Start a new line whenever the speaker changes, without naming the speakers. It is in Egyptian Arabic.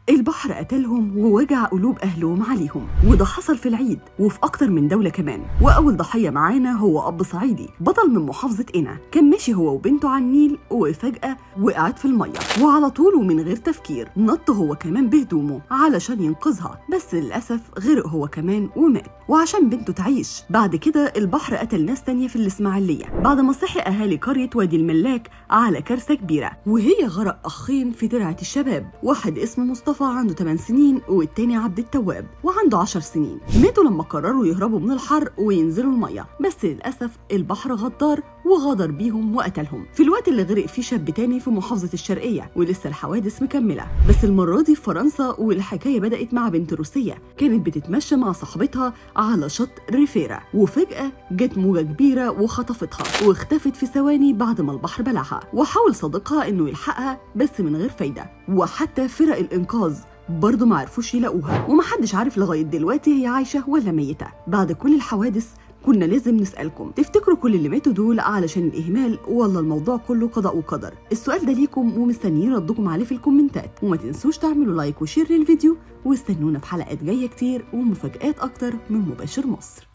البحر قتلهم ووجع قلوب أهلهم عليهم وده حصل في العيد وفي أكتر من دولة كمان وأول ضحية معانا هو أب صعيدي بطل من محافظة قنا كان ماشي هو وبنته على النيل وفجأة وقعت في المية وعلى طول ومن غير تفكير نط هو كمان بهدومه علشان ينقذها بس للأسف غرق هو كمان ومات وعشان بنته تعيش بعد كده البحر قتل ناس تانية في الإسماعيلية بعد ما صحي أهالي قرية وادي الملاك على كارثة كبيرة وهي غرق أخين في ترعة الشباب واحد اسمه مصطفى عنده 8 سنين والتاني عبد التواب وعنده 10 سنين ماتوا لما قرروا يهربوا من الحر وينزلوا المية بس للأسف البحر غدار وغدر بيهم وقتلهم في الوقت اللي غرق فيه شاب تاني في محافظة الشرقية ولسه الحوادث مكملة بس المرة دي في فرنسا والحكاية بدأت مع بنت روسية كانت بتتمشى مع صاحبتها على شط ريفيرا وفجأة جت موجة كبيرة وخطفتها واختفت في ثواني بعد ما البحر بلعها وحاول صديقها انه يلحقها بس من غير فايدة وحتى فرق الإنقاذ برضه ما عرفوش يلاقوها ومحدش عارف لغاية دلوقتي هي عايشة ولا ميتة بعد كل الحوادث كنا لازم نسألكم تفتكروا كل اللي ماتوا دول علشان الإهمال ولا الموضوع كله قضاء وقدر السؤال ده ليكم ومستنيين ردكم عليه في الكومنتات وما تنسوش تعملوا لايك وشير للفيديو واستنونا في حلقات جاية كتير ومفاجآت أكتر من مباشر مصر